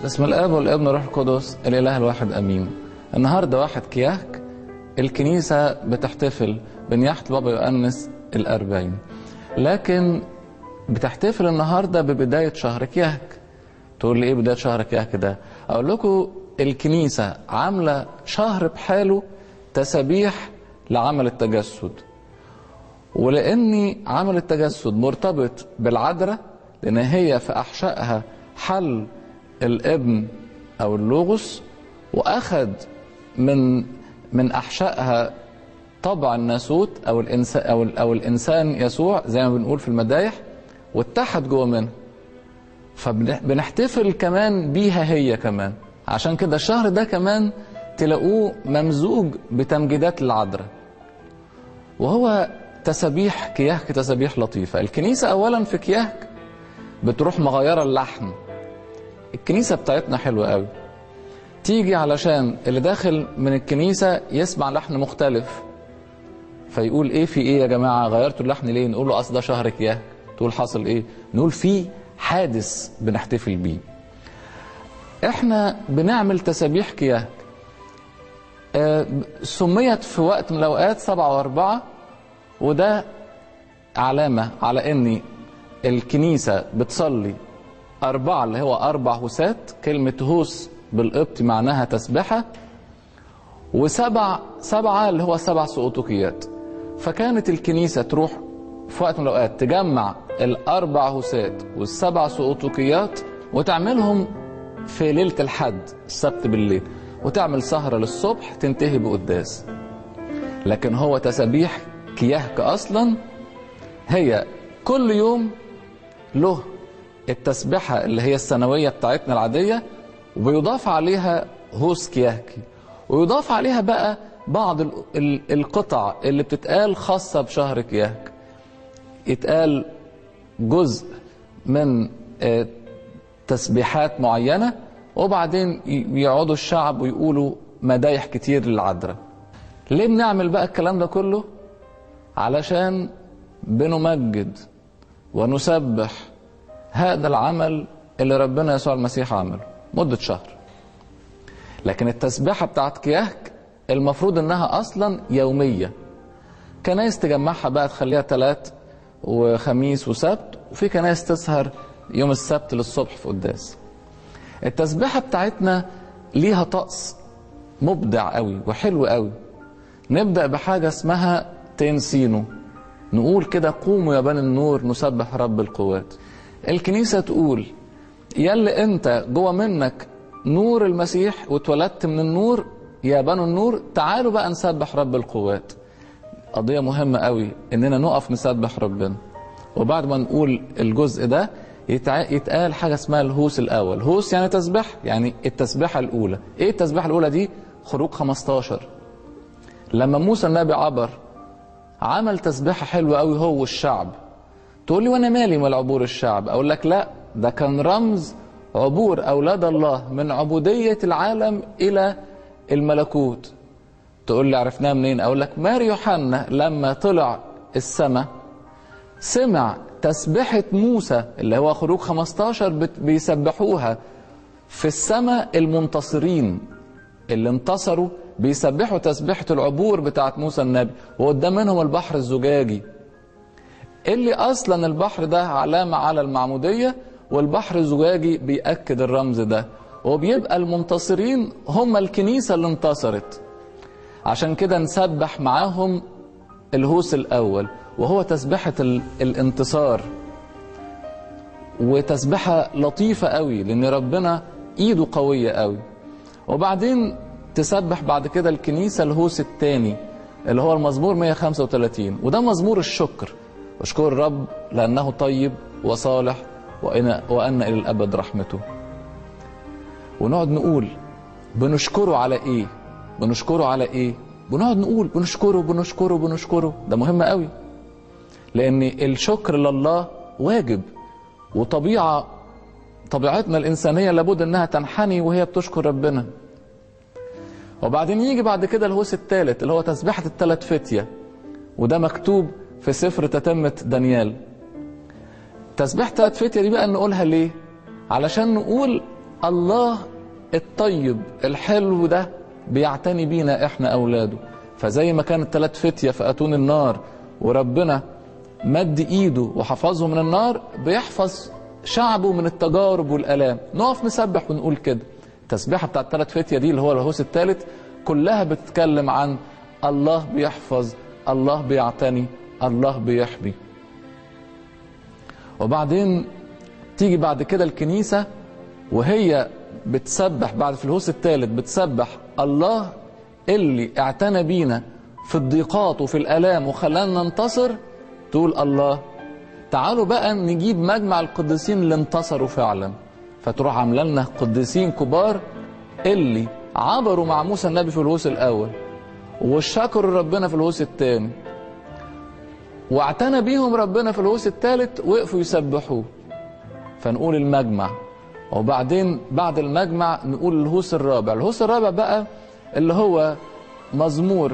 بسم الاب والابن والروح القدس الاله الواحد امين النهارده واحد كياك الكنيسه بتحتفل بنياحه البابا يؤنس الأربعين لكن بتحتفل النهارده ببدايه شهر كياك تقول لي ايه بدايه شهر كياك ده اقول لكم الكنيسه عامله شهر بحاله تسابيح لعمل التجسد ولاني عمل التجسد مرتبط بالعذراء لان هي في احشائها حل الابن او اللوغوس واخذ من من احشائها طبع الناسوت او الانسان او, أو الانسان يسوع زي ما بنقول في المدايح واتحد جوه منه فبنحتفل كمان بيها هي كمان عشان كده الشهر ده كمان تلاقوه ممزوج بتمجيدات العذراء وهو تسابيح كياك تسابيح لطيفة الكنيسة أولا في كياك بتروح مغيرة اللحن الكنيسة بتاعتنا حلوة قوي تيجي علشان اللي داخل من الكنيسة يسمع لحن مختلف فيقول ايه في ايه يا جماعة غيرتوا اللحن ليه نقول له اصل ده شهر كياك تقول حاصل ايه نقول في حادث بنحتفل بيه احنا بنعمل تسابيح كياك آه سميت في وقت من الاوقات سبعة واربعة وده علامة على ان الكنيسة بتصلي أربعة اللي هو أربع هوسات كلمة هوس بالقبط معناها تسبحة وسبع سبعة اللي هو سبع سقوطكيات فكانت الكنيسة تروح في وقت من الأوقات تجمع الأربع هوسات والسبع سقوطكيات وتعملهم في ليلة الحد السبت بالليل وتعمل سهرة للصبح تنتهي بقداس لكن هو تسابيح كيهك أصلا هي كل يوم له التسبحة اللي هي السنوية بتاعتنا العادية وبيضاف عليها هوس كياكي ويضاف عليها بقى بعض القطع اللي بتتقال خاصة بشهر كياك يتقال جزء من تسبيحات معينة وبعدين يقعدوا الشعب ويقولوا مدايح كتير للعذراء ليه بنعمل بقى الكلام ده كله علشان بنمجد ونسبح هذا العمل اللي ربنا يسوع المسيح عمله مدة شهر لكن التسبيحة بتاعت كياك المفروض انها اصلا يومية كنايس تجمعها بقى تخليها تلات وخميس وسبت وفي كنايس تسهر يوم السبت للصبح في قداس التسبيحة بتاعتنا ليها طقس مبدع قوي وحلو قوي نبدأ بحاجة اسمها تنسينو نقول كده قوموا يا بني النور نسبح رب القوات الكنيسة تقول يلي انت جوه منك نور المسيح واتولدت من النور يا بنو النور تعالوا بقى نسبح رب القوات قضية مهمة قوي اننا نقف نسبح ربنا وبعد ما نقول الجزء ده يتقال حاجة اسمها الهوس الأول هوس يعني تسبح يعني التسبيحة الأولى إيه التسبيحة الأولى دي خروج 15 لما موسى النبي عبر عمل تسبيحة حلوة قوي هو والشعب تقول لي وانا مالي مال عبور الشعب اقول لك لا ده كان رمز عبور اولاد الله من عبودية العالم الى الملكوت تقول لي عرفناها منين اقول لك ماري يوحنا لما طلع السماء سمع تسبحة موسى اللي هو خروج 15 بيسبحوها في السماء المنتصرين اللي انتصروا بيسبحوا تسبيحة العبور بتاعت موسى النبي وقدام منهم البحر الزجاجي اللي اصلا البحر ده علامة على المعمودية والبحر الزجاجي بيأكد الرمز ده وبيبقى المنتصرين هم الكنيسة اللي انتصرت عشان كده نسبح معاهم الهوس الأول وهو تسبحة الانتصار وتسبحة لطيفة قوي لأن ربنا إيده قوية قوي وبعدين تسبح بعد كده الكنيسة الهوس الثاني اللي هو المزمور 135 وده مزمور الشكر اشكر الرب لأنه طيب وصالح وأن, وأن إلى الأبد رحمته ونقعد نقول بنشكره على إيه بنشكره على إيه بنقعد نقول بنشكره بنشكره بنشكره ده مهم قوي لأن الشكر لله واجب وطبيعة طبيعتنا الإنسانية لابد أنها تنحني وهي بتشكر ربنا وبعدين يجي بعد كده الهوس الثالث اللي هو تسبيحة الثلاث فتية وده مكتوب في سفر تتمة دانيال تسبيح ثلاث فتية دي بقى نقولها ليه علشان نقول الله الطيب الحلو ده بيعتني بينا احنا اولاده فزي ما كانت ثلاث فتية في اتون النار وربنا مد ايده وحفظه من النار بيحفظ شعبه من التجارب والالام نقف نسبح ونقول كده التسبيحه بتاعت ثلاث فتية دي اللي هو الهوس الثالث كلها بتتكلم عن الله بيحفظ الله بيعتني الله بيحمي وبعدين تيجي بعد كده الكنيسة وهي بتسبح بعد في الهوس الثالث بتسبح الله اللي اعتنى بينا في الضيقات وفي الآلام وخلانا ننتصر تقول الله تعالوا بقى نجيب مجمع القديسين اللي انتصروا فعلا فتروح عامله لنا قديسين كبار اللي عبروا مع موسى النبي في الهوس الأول وشكروا ربنا في الهوس الثاني واعتنى بيهم ربنا في الهوس الثالث وقفوا يسبحوه فنقول المجمع وبعدين بعد المجمع نقول الهوس الرابع الهوس الرابع بقى اللي هو مزمور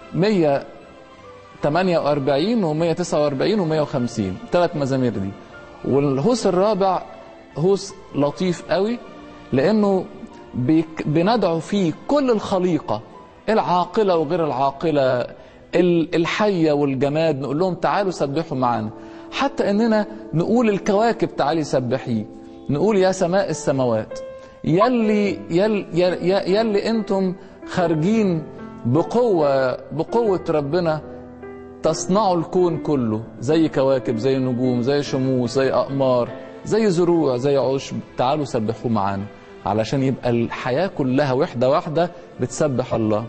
148 و 149 و 150 ثلاث مزامير دي والهوس الرابع هوس لطيف قوي لانه بيك- بندعو فيه كل الخليقه العاقله وغير العاقله ال- الحيه والجماد نقول لهم تعالوا سبحوا معانا حتى اننا نقول الكواكب تعالي سبحيه نقول يا سماء السماوات يلي يل يل يلي انتم خارجين بقوه بقوه ربنا تصنعوا الكون كله زي كواكب زي نجوم زي شموس زي اقمار زي زروع زي عشب تعالوا سبحوا معانا علشان يبقى الحياه كلها وحده واحده بتسبح الله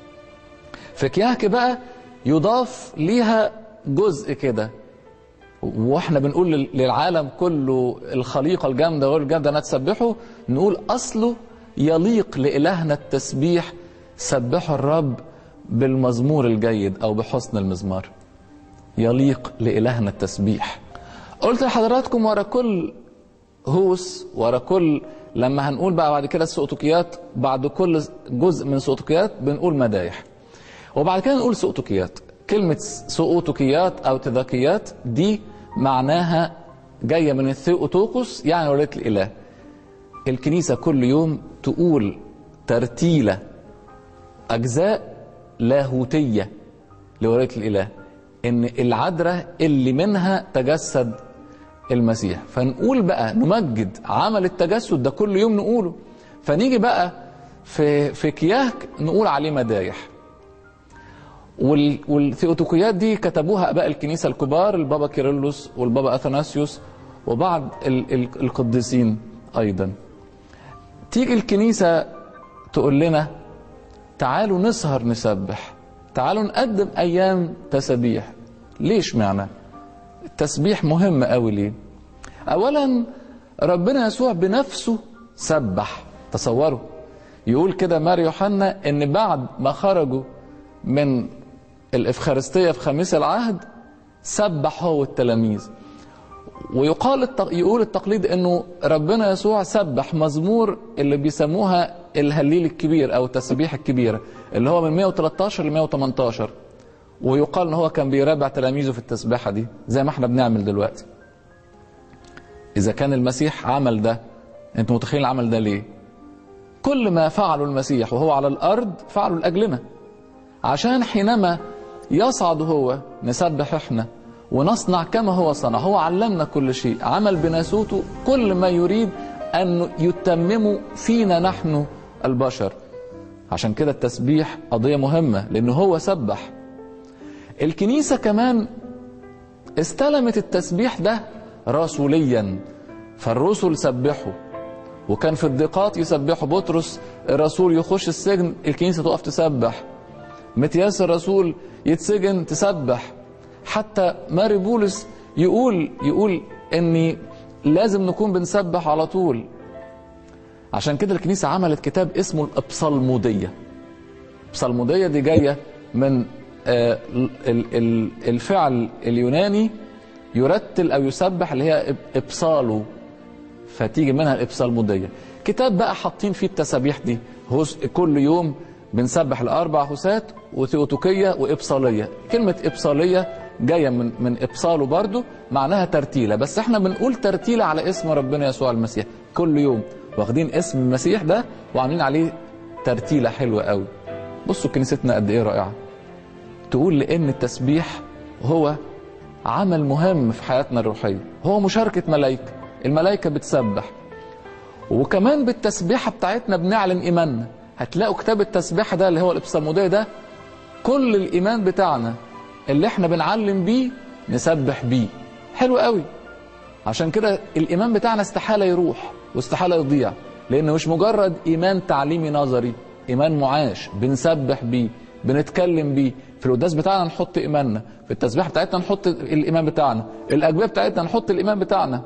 في كياك بقى يضاف ليها جزء كده واحنا بنقول لل- للعالم كله الخليقه الجامده غير الجامده انها تسبحه نقول اصله يليق لالهنا التسبيح سبحوا الرب بالمزمور الجيد او بحسن المزمار يليق لالهنا التسبيح قلت لحضراتكم ورا كل هوس ورا كل لما هنقول بقى بعد كده السؤتوكيات بعد كل جزء من السؤتوكيات بنقول مدايح وبعد كده نقول سؤتوكيات كلمة سؤتوكيات أو تذاكيات دي معناها جاية من الثيوتوكوس يعني ولاية الإله الكنيسة كل يوم تقول ترتيلة أجزاء لاهوتية لولاية الإله إن العذراء اللي منها تجسد المسيح فنقول بقى نمجد عمل التجسد ده كل يوم نقوله فنيجي بقى في في كياك نقول عليه مدايح وال- والثيوتوكيات دي كتبوها اباء الكنيسه الكبار البابا كيرلس والبابا اثناسيوس وبعض ال- ال- القديسين ايضا تيجي الكنيسه تقول لنا تعالوا نسهر نسبح تعالوا نقدم ايام تسابيح ليش معنى التسبيح مهم قوي ليه اولا ربنا يسوع بنفسه سبح تصوروا يقول كده ماري يوحنا ان بعد ما خرجوا من الافخارستيه في خميس العهد سبح هو والتلاميذ ويقال التق... يقول التقليد انه ربنا يسوع سبح مزمور اللي بيسموها الهليل الكبير او التسبيح الكبيره اللي هو من 113 ل 118 ويقال ان هو كان بيرابع تلاميذه في التسبيحه دي زي ما احنا بنعمل دلوقتي اذا كان المسيح عمل ده انتوا متخيلين العمل ده ليه كل ما فعله المسيح وهو على الارض فعله لاجلنا عشان حينما يصعد هو نسبح احنا ونصنع كما هو صنع هو علمنا كل شيء عمل بناسوته كل ما يريد أن يتممه فينا نحن البشر عشان كده التسبيح قضية مهمة لأنه هو سبح الكنيسة كمان استلمت التسبيح ده رسوليا فالرسل سبحوا وكان في الضيقات يسبحوا بطرس الرسول يخش السجن الكنيسة تقف تسبح متياس الرسول يتسجن تسبح حتى ماري بولس يقول يقول اني لازم نكون بنسبح على طول عشان كده الكنيسة عملت كتاب اسمه الابصالمودية الابصالمودية دي جاية من آه، ال- ال- الفعل اليوناني يرتل او يسبح اللي هي ابصاله فتيجي منها الابصالمودية كتاب بقى حاطين فيه التسابيح دي هوس كل يوم بنسبح الاربع هوسات وثيوتوكيه وابصاليه كلمه ابصاليه جايه من من ابصاله برضو معناها ترتيله بس احنا بنقول ترتيله على اسم ربنا يسوع المسيح كل يوم واخدين اسم المسيح ده وعاملين عليه ترتيله حلوه قوي بصوا كنيستنا قد ايه رائعه تقول لان التسبيح هو عمل مهم في حياتنا الروحيه هو مشاركه ملائكه الملائكه بتسبح وكمان بالتسبيحه بتاعتنا بنعلن ايماننا هتلاقوا كتاب التسبيحه ده اللي هو الابصاموديه ده كل الايمان بتاعنا اللي احنا بنعلم بيه نسبح بيه حلو قوي عشان كده الايمان بتاعنا استحاله يروح واستحاله يضيع لانه مش مجرد ايمان تعليمي نظري ايمان معاش بنسبح بيه بنتكلم بيه في القداس بتاعنا نحط ايماننا في التسبيح بتاعتنا نحط الايمان بتاعنا الاجبيه بتاعتنا نحط الايمان بتاعنا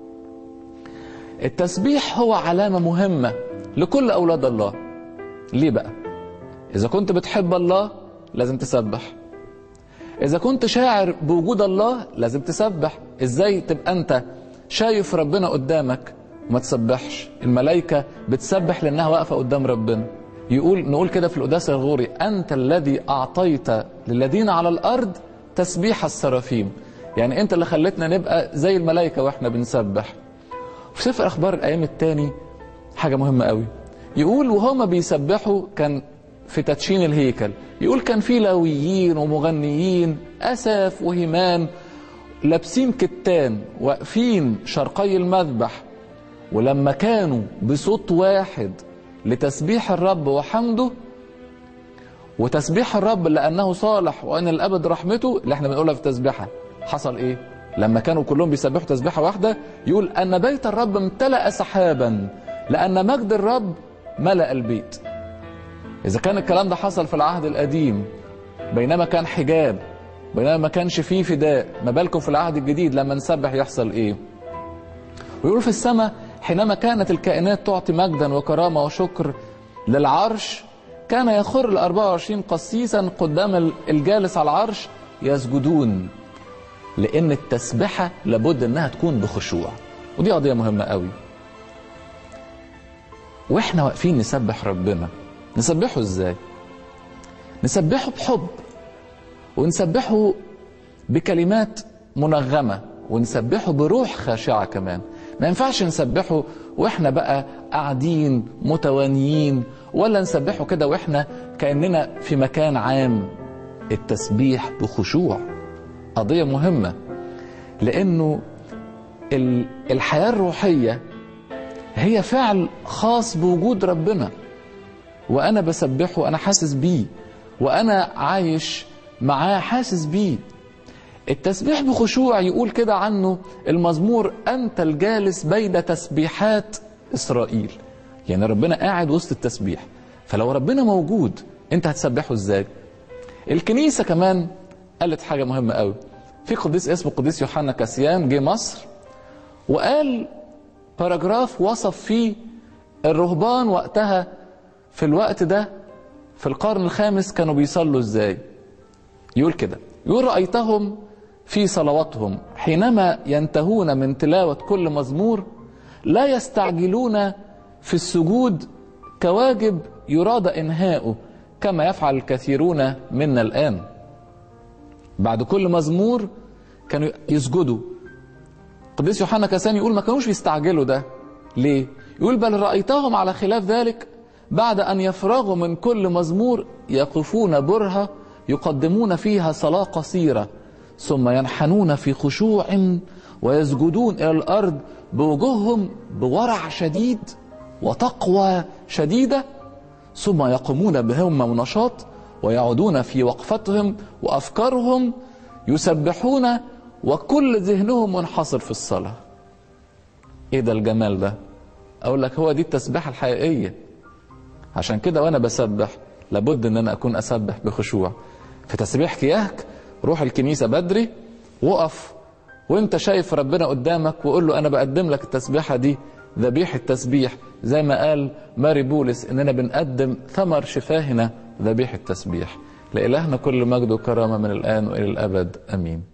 التسبيح هو علامه مهمه لكل اولاد الله ليه بقى اذا كنت بتحب الله لازم تسبح إذا كنت شاعر بوجود الله لازم تسبح إزاي تبقى أنت شايف ربنا قدامك وما تسبحش الملائكة بتسبح لأنها واقفة قدام ربنا يقول نقول كده في القداس الغوري أنت الذي أعطيت للذين على الأرض تسبيح السرافيم يعني أنت اللي خلتنا نبقى زي الملائكة وإحنا بنسبح في سفر أخبار الأيام التاني حاجة مهمة قوي يقول وهما بيسبحوا كان في تدشين الهيكل يقول كان في لاويين ومغنيين أساف وهيمان لابسين كتان واقفين شرقي المذبح ولما كانوا بصوت واحد لتسبيح الرب وحمده وتسبيح الرب لأنه صالح وأن الأبد رحمته اللي احنا بنقولها في التسبيحة حصل إيه؟ لما كانوا كلهم بيسبحوا تسبيحة واحدة يقول أن بيت الرب امتلأ سحابا لأن مجد الرب ملأ البيت إذا كان الكلام ده حصل في العهد القديم بينما كان حجاب بينما ما كانش فيه فداء ما بالكم في العهد الجديد لما نسبح يحصل إيه ويقول في السماء حينما كانت الكائنات تعطي مجدا وكرامة وشكر للعرش كان يخر ال 24 قسيسا قدام الجالس على العرش يسجدون لأن التسبحة لابد إنها تكون بخشوع ودي قضية مهمة قوي واحنا واقفين نسبح ربنا نسبحه ازاي نسبحه بحب ونسبحه بكلمات منغمة ونسبحه بروح خاشعة كمان ما ينفعش نسبحه واحنا بقى قاعدين متوانيين ولا نسبحه كده واحنا كأننا في مكان عام التسبيح بخشوع قضية مهمة لأنه الحياة الروحية هي فعل خاص بوجود ربنا وانا بسبحه انا حاسس بيه وانا عايش معاه حاسس بيه التسبيح بخشوع يقول كده عنه المزمور انت الجالس بين تسبيحات اسرائيل يعني ربنا قاعد وسط التسبيح فلو ربنا موجود انت هتسبحه ازاي الكنيسه كمان قالت حاجه مهمه قوي في قديس اسمه قديس يوحنا كاسيان جه مصر وقال باراجراف وصف فيه الرهبان وقتها في الوقت ده في القرن الخامس كانوا بيصلوا ازاي يقول كده يقول رأيتهم في صلواتهم حينما ينتهون من تلاوة كل مزمور لا يستعجلون في السجود كواجب يراد إنهاؤه كما يفعل الكثيرون منا الآن بعد كل مزمور كانوا يسجدوا قديس يوحنا كاسان يقول ما كانوش بيستعجلوا ده ليه يقول بل رأيتهم على خلاف ذلك بعد أن يفرغوا من كل مزمور يقفون برهة يقدمون فيها صلاة قصيرة ثم ينحنون في خشوع ويسجدون إلى الأرض بوجوههم بورع شديد وتقوى شديدة ثم يقومون بهمة ونشاط ويعودون في وقفتهم وأفكارهم يسبحون وكل ذهنهم منحصر في الصلاة ايه ده الجمال ده اقول لك هو دي التسبيحة الحقيقية عشان كده وانا بسبح لابد ان انا اكون اسبح بخشوع في تسبيح كياك روح الكنيسة بدري وقف وانت شايف ربنا قدامك وقول له انا بقدم لك التسبيحة دي ذبيحة تسبيح زي ما قال ماري بولس اننا بنقدم ثمر شفاهنا ذبيحة تسبيح لإلهنا كل مجد وكرامة من الآن وإلى الأبد أمين